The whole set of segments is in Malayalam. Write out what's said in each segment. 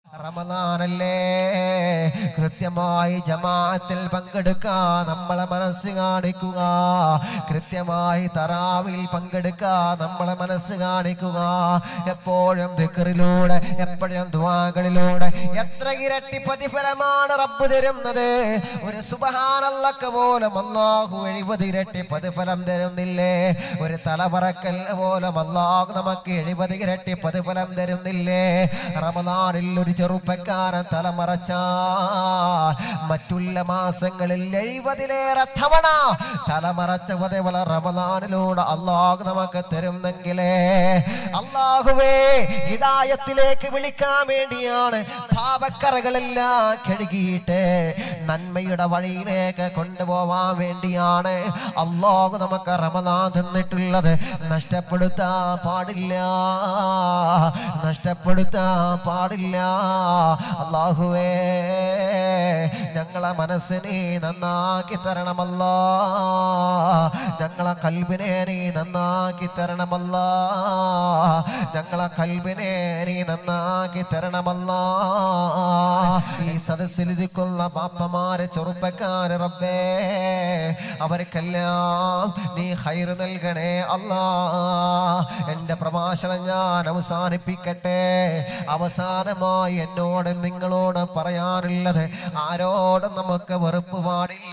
റമദാനല്ലേ കൃത്യമായി ജമാഅത്തിൽ പങ്കെടുക്കാൻ നമ്മളെ മനസ്സ് കാണിക്കുക കൃത്യമായി തറാവിൽ പങ്കെടുക്കാൻ നമ്മളെ മനസ്സ് കാണിക്കുക എപ്പോഴും ദിക്കറിലൂടെ എപ്പോഴും ദ്വാകളിലൂടെ എത്ര ഇരട്ടി പ്രതിഫലമാണ് റബ്ബ് തരുന്നത് ഒരു സുബഹാനല്ലക്ക പോലും അള്ളാഹു എഴുപത് ഇരട്ടി പ്രതിഫലം തരുന്നില്ലേ ഒരു തലമറക്കൽ പോലും അള്ളാഹു നമുക്ക് എഴുപത് ഇരട്ടി പ്രതിഫലം തരുന്നില്ലേ റമദാനിൽ ഒരു ചെറുപ്പക്കാരൻ തലമറച്ചാൽ മറ്റുള്ള മാസങ്ങളിൽ എഴുപതിലേറെ തവണ തലമറച്ച പതിവല റമദാനിലൂടെ അള്ളാഹു നമുക്ക് തരുന്നെങ്കിലേ അള്ളാഹുവേ ഹിദായത്തിലേക്ക് വിളിക്കാൻ വേണ്ടിയാണ് പാപക്കറകളെല്ലാം കഴുകിയിട്ട് നന്മയുടെ വഴിയിലേക്ക് കൊണ്ടുപോവാൻ വേണ്ടിയാണ് അള്ളാഹു നമുക്ക് റമദാൻ തന്നിട്ടുള്ളത് നഷ്ടപ്പെടുത്താൻ പാടില്ല നഷ്ടപ്പെടുത്താൻ പാടില്ല അള്ളാഹുവേ ഞങ്ങളെ മനസ്സിനെ നന്നാക്കി തരണമല്ല ഞങ്ങളെ കൽബിനെ നീ നന്നാക്കി തരണമല്ല ഞങ്ങളെ കൽബിനെ നീ നന്നാക്കി തരണമല്ല ഈ സദസ്സിലിരിക്കുന്ന ബാപ്പമാര് ചെറുപ്പക്കാര് റബ്ബേ അവർക്കെല്ലാം നീ ഹൈർ നൽകണേ അല്ലാ എൻ്റെ പ്രഭാഷണം ഞാൻ അവസാനിപ്പിക്കട്ടെ അവസാനമായി എന്നോട് നിങ്ങളോട് പറയാനുള്ളത് ആരോടും നമുക്ക് വെറുപ്പ് പാടില്ല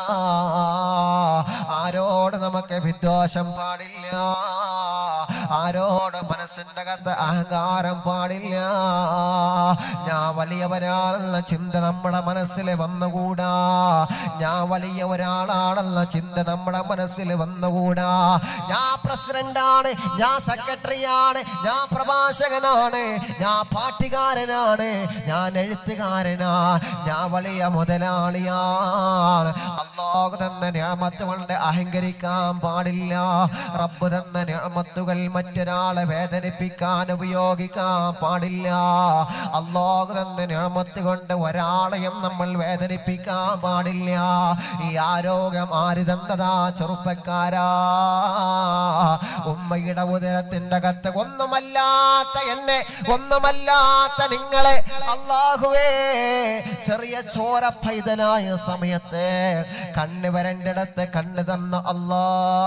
ആരോട് നമുക്ക് വിദ്വേഷം പാടില്ല ആരോട് മനസ്സിൻ്റെ അകത്ത് അഹങ്കാരം പാടില്ല ഞാൻ വലിയവരാണെന്ന ചിന്ത നമ്മുടെ മനസ്സിൽ വന്നുകൂടാ ഞാൻ വലിയ ഒരാളാണെന്ന ചിന്ത നമ്മുടെ മനസ്സിൽ വന്നുകൂടാ ഞാൻ പ്രസിഡന്റാണ് ഞാൻ സെക്രട്ടറിയാണ് ഞാൻ പ്രഭാഷകനാണ് ഞാൻ പാട്ടുകാരനാണ് ഞാൻ എഴുത്തുകാരനാണ് ഞാൻ വലിയ മുതലാളിയാണ് അള്ളാഹു തന്ന ഞാമത്ത് കൊണ്ട് അഹങ്കരിക്കാൻ പാടില്ല റബ്ബ് തന്ന ഞാമത്തുകൾ മറ്റൊരാളെ വേദനിപ്പിക്കാൻ ഉപയോഗിക്കാൻ പാടില്ല അള്ളാഹു തന്ന ഞാമത്ത് കൊണ്ട് ഒരാളെയും നമ്മൾ വേദനിപ്പിക്കാൻ പാടില്ല ഈ ആരോഗ്യം ആര് തന്നതാ ചെറുപ്പക്കാരാ ഉമ്മയുടെ ഉദരത്തിന്റെ അകത്ത് ഒന്നുമല്ലാത്ത എന്നെ ഒന്നുമല്ലാത്ത നിങ്ങളെ അള്ളാഹുവേ ചെറിയ ചോര പൈതലായ സമയത്ത് കണ്ണ് വരണ്ടിടത്ത് കണ്ണ് തന്ന അല്ലാ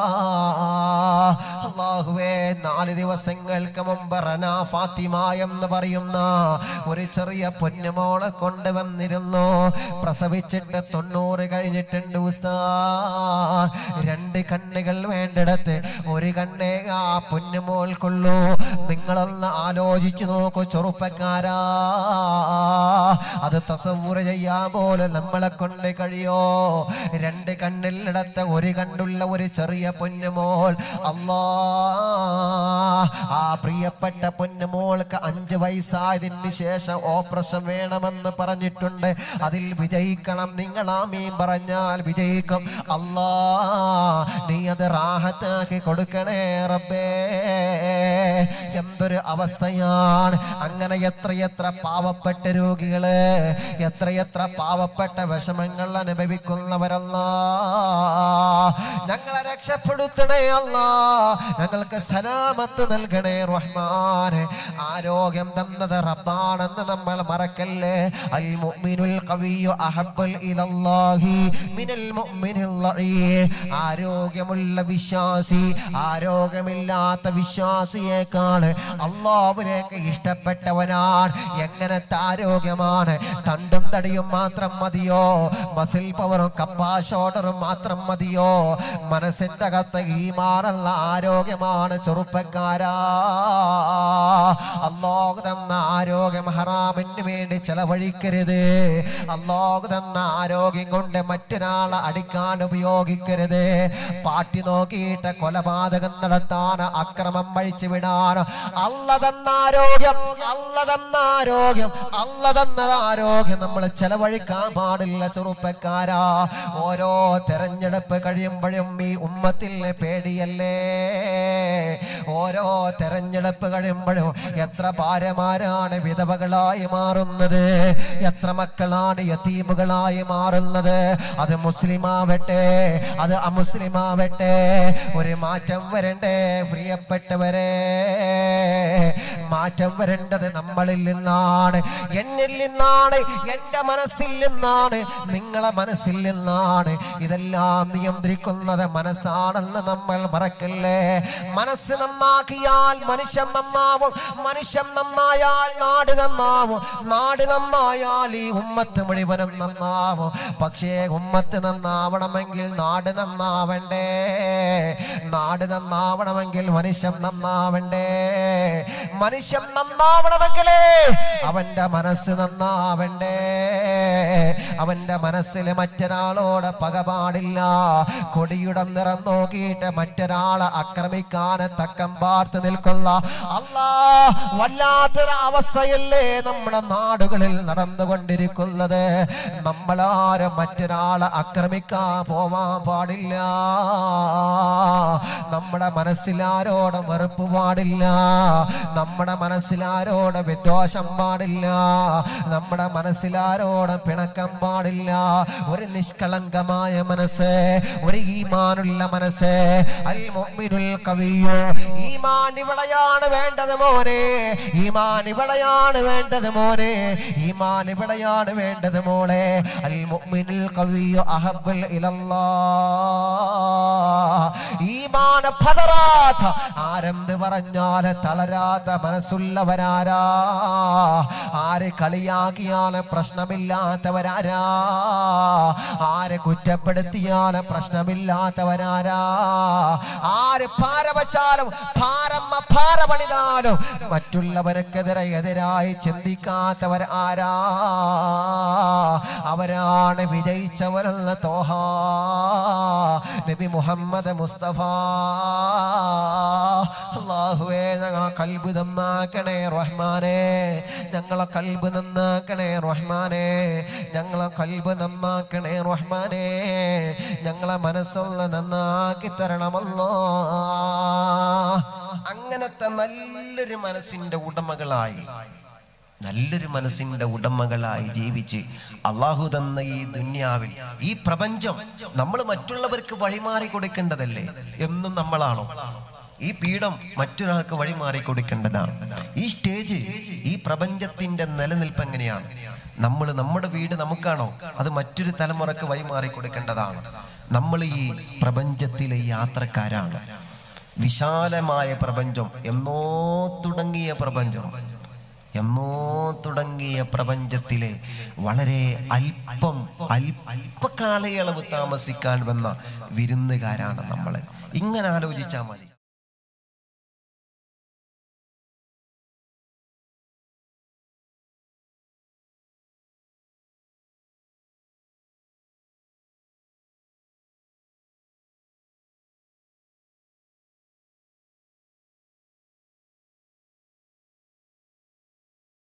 അള്ളാഹുവേ നാല് ദിവസങ്ങൾക്ക് മുമ്പ് റന ഫാത്തിമ എന്ന് പറയുന്ന ഒരു ചെറിയ പൊന്നുമോളെ കൊണ്ടുവന്നിരുന്നു പ്രസവിച്ചിട്ട് തൊണ്ണൂറ് കഴിഞ്ഞിട്ടുണ്ട് ഉസ്താ രണ്ട് കണ്ണുകൾ വേണ്ടിടത്ത് ഒരു കണ്ണേ ആ പൊന്നുമോൾക്കുള്ളൂ നിങ്ങളൊന്ന് ആലോചിച്ചു നോക്കൂ ചെറുപ്പക്കാരാ അത് തസവൂറ് ചെയ്യാൻ പോലെ നമ്മളെ കൊണ്ട് കഴിയോ രണ്ട് കണ്ണിലിടത്ത് ഒരു കണ്ണുള്ള ഒരു ചെറിയ പൊന്നുമോൾ അല്ലാ ആ പ്രിയപ്പെട്ട പൊന്നുമോൾക്ക് അഞ്ച് വയസ്സായതിന് ശേഷം ഓപ്പറേഷൻ വേണമെന്ന് പറഞ്ഞിട്ടുണ്ട് അതിൽ വിജയിക്കണം നിങ്ങൾ ആമീൻ പറഞ്ഞാൽ വിജയിക്കും അല്ലാ നീ അത് റാഹത്താക്കി കൊടുക്കണേ റബ്ബേ എന്തൊരു അവസ്ഥയാണ് അങ്ങനെ എത്രയെത്ര പാവപ്പെട്ട രോഗികള് എത്രയെത്ര പാവപ്പെട്ട വിഷമങ്ങൾ അനുഭവിക്കുന്നവരല്ല ഞങ്ങളെ രക്ഷപ്പെടുത്തണേ അല്ല ഞങ്ങൾക്ക് സലാമത്ത് നൽകണേ റഹ്മാനെ ആരോഗ്യം തന്നത് റബ്ബാണെന്ന് നമ്മൾ മറക്കല്ലേ അൽ മുഅ്മിനുൽ ഖവിയ്യു അഹബ്ബുൽ ഇലല്ലാഹി മിനൽ മുഅ്മിനിൽ ളഈഫ് ആരോഗ്യമുള്ള വിശ്വാസി ആരോഗ്യമില്ലാത്ത വിശ്വാസിയേക്കാൾ അള്ളാഹുവിനേക്ക് ഇഷ്ടപ്പെട്ടവനാണ് എങ്ങനത്തെ ആരോഗ്യമാണ് തണ്ടും തടിയും മാത്രം മതിയോ മസിൽ പവറും കപ്പാഷോട്ടറും മാത്രം മതിയോ മനസ്സിന്റെ അകത്ത് ഈ മാറുള്ള ആരോഗ്യമാണ് ചെറുപ്പക്കാരാ അള്ളാഹു തന്ന ആരോഗ്യം ഹറാമിന് വേണ്ടി ചെലവഴിക്കരുത് അള്ളാഹു തന്ന ആരോഗ്യം കൊണ്ട് മറ്റൊരാളെ അടിക്കാൻ ഉപയോഗിക്കരുത് പാട്ടി നോക്കിയിട്ട് കൊലപാതകം നടത്താൻ അക്രമം വഴിച്ചു വിടാൻ അല്ല തന്ന ആരോഗ്യം അല്ല തന്ന ആരോഗ്യം അല്ല തന്ന തന്ന ആരോഗ്യം നമ്മൾ ചെലവഴിക്കാൻ പാടില്ല ചെറുപ്പക്കാരാ ഓരോ തെരഞ്ഞെടുപ്പ് കഴിയുമ്പോഴും ഈ ഉമ്മത്തിൽ പേടിയല്ലേ ഓരോ തെരഞ്ഞെടുപ്പ് കഴിയുമ്പോഴും എത്ര ഭാര്യമാരാണ് വിധവകളായി മാറുന്നത് എത്ര മക്കളാണ് യത്തീമുകളായി മാറുന്നത് അത് മുസ്ലിമാവട്ടെ അത് അമുസ്ലിമാവട്ടെ ഒരു മാറ്റം വരണ്ടേ പ്രിയപ്പെട്ടവരെ മാറ്റം വരേണ്ടത് നമ്മളിൽ നിന്നാണ് എന്നിൽ നിന്നാണ് എന്റെ മനസ്സിൽ നിന്നാണ് നിങ്ങളെ മനസ്സിൽ നിന്നാണ് ഇതെല്ലാം നിയന്ത്രിക്കുന്നത് മനസ്സാണെന്ന് നമ്മൾ മറക്കല്ലേ മനസ്സ് നന്നാക്കിയാൽ മനുഷ്യൻ നന്നാവും മനുഷ്യൻ നന്നായാൽ നാട് നന്നാവും നാട് നന്നായാൽ ഈ ഉമ്മത്ത് മുഴുവനും നന്നാവും പക്ഷേ ഉമ്മത്ത് നന്നാവണമെങ്കിൽ നാട് നന്നാവണ്ടേ നാട് നന്നാവണമെങ്കിൽ മനുഷ്യൻ നന്നാവണ്ടേ മനുഷ്യൻ നന്നാവണമെങ്കിലേ അവന്റെ മനസ്സ് നന്നാവണ്ടേ അവന്റെ മനസ്സിൽ മറ്റൊരാളോട് പക പാടില്ല കൊടിയുടെ നിറം നോക്കിയിട്ട് മറ്റൊരാളെ ആക്രമിക്കാൻ തക്കം പാർത്ത് നിൽക്കുന്ന അല്ലാ വല്ലാത്തൊരു അവസ്ഥയല്ലേ നമ്മുടെ നാടുകളിൽ നടന്നുകൊണ്ടിരിക്കുന്നത് നമ്മളാരും മറ്റൊരാളെ ആക്രമിക്കാൻ പോവാൻ പാടില്ല നമ്മുടെ മനസ്സിലാരോട് വെറുപ്പ് പാടില്ല നമ്മുടെ മനസ്സിലാരോട് വിദ്വേഷം പാടില്ല നമ്മുടെ മനസ്സിലാരോട് പിണക്കം പാടില്ല ഒരു നിഷ്കളങ്കമായ മനസ്സ് ഒരു ഈമാനുള്ള മനസ്സ് അൽ മുഅ്മിനുൽ കവിയോ ഈമാൻ ഇവിടെയാണ് വേണ്ടത് മോനെ ഈമാൻ ഇവിടെയാണ് വേണ്ടത് മോനെ ഈമാൻ ഇവിടെയാണ് വേണ്ടത് മോളെ അൽ മുഅ്മിനുൽ കവിയോ അഹബ്ബുൽ ഇലല്ലാഹ് ഈമാന പതറാത്ത ആരെന്ത് പറഞ്ഞാല് തളരാത്ത മനസ്സുള്ളവരാരാ ആര് കളിയാക്കിയാല് പ്രശ്നമില്ലാത്തവരാരാ ആര് കുറ്റപ്പെടുത്തിയാല് പ്രശ്നമില്ലാത്തവരാരാ ആര് ഭാര വച്ചാലും ഭാരമ്മ ഭാര പണിതാലും മറ്റുള്ളവർക്കെതിരെ എതിരായി ചിന്തിക്കാത്തവർ ആരാ അവരാണ് വിജയിച്ചവരെന്ന് തോഹാ നബി മുഹമ്മദ് മുസ്തഫ അള്ളാഹുവേ ഞങ്ങളെ കൽബ് നന്നാക്കണേ റഹ്മാനെ ഞങ്ങളെ കൽബ് നന്നാക്കണേ റഹ്മാനെ ഞങ്ങളെ കൽബ് നന്നാക്കണേ റഹ്മാനെ ഞങ്ങളെ മനസ്സൊന്ന് നന്നാക്കി തരണമല്ലോ അങ്ങനത്തെ നല്ലൊരു മനസ്സിന്റെ ഉടമകളായി നല്ലൊരു മനസ്സിന്റെ ഉടമകളായി ജീവിച്ച് അള്ളാഹു തന്ന ഈ ദുന്യാവിൽ ഈ പ്രപഞ്ചം നമ്മൾ മറ്റുള്ളവർക്ക് വഴിമാറി കൊടുക്കേണ്ടതല്ലേ എന്നും നമ്മളാണോ ഈ പീഠം മറ്റൊരാൾക്ക് വഴിമാറി കൊടുക്കേണ്ടതാണ് ഈ സ്റ്റേജ് ഈ പ്രപഞ്ചത്തിന്റെ നിലനിൽപ്പ് എങ്ങനെയാണ് നമ്മൾ നമ്മുടെ വീട് നമുക്കാണോ അത് മറ്റൊരു തലമുറക്ക് വഴിമാറി കൊടുക്കേണ്ടതാണ് നമ്മൾ ഈ പ്രപഞ്ചത്തിലെ യാത്രക്കാരാണ് വിശാലമായ പ്രപഞ്ചം എന്നോ തുടങ്ങിയ പ്രപഞ്ചം എന്നോ തുടങ്ങിയ പ്രപഞ്ചത്തിലെ വളരെ അല്പം അൽ- അല്പകാലയളവ് താമസിക്കാൻ വന്ന വിരുന്നുകാരാണ് നമ്മൾ ഇങ്ങനെ ആലോചിച്ചാൽ മതി